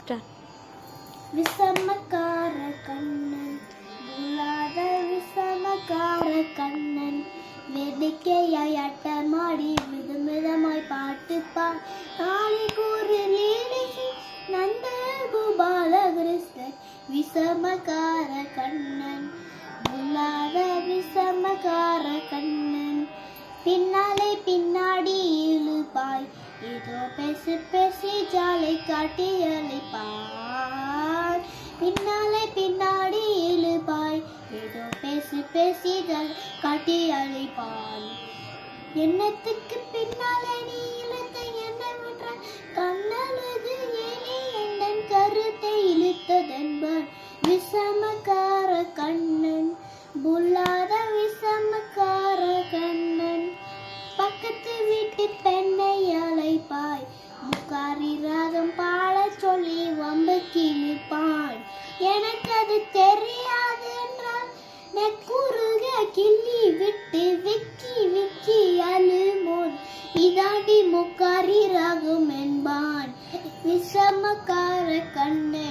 start விசமக்கார Kannan இல்லாத விசமக்கார கண்ணன் வேடிக்கையாய் அட்டமாடி விதமிதமாய் பாட்டு பா நாளை கூறு லீலிசி நந்த கோபால கிருஷ்ணன் விசமக்கார கண்ணன் இல்லாத விசமக்கார கண்ணன் பின்னாலே பின்னாடி இழுப்பாய் ஏதோ பேசி பேசி ஜாலை காட்டி அழைப்பாய் பின்னாலே பின்னாடி இழுப்பாய் ஏதோ பேசி பேசி ஜாலை காட்டி அழைப்பாய் எண்ணத்துக்கு பின்னாலே நீ இழுத்த என்னை விட்ட கண்ணழகு ஏனே என் கருத்தை இழுத்ததென்பர் விஷமக்கார கண்ணன் புல்லாத விஷமக்கார கண்ணன் பக்கத்து வீட்டு பெண்ணை அழைப்பாய் முக்காரி ராகம் பாடச் சொல்லி வம்பு கிழிப்பான் எனக்கு அது தெரியாது என்றால் நெக்குருக கிள்ளி விட்டு விக்கி விக்கி அழுமோன் இதாண்டி முக்காரி ராகம் என்பான் விஷமக்கார கண்ணன்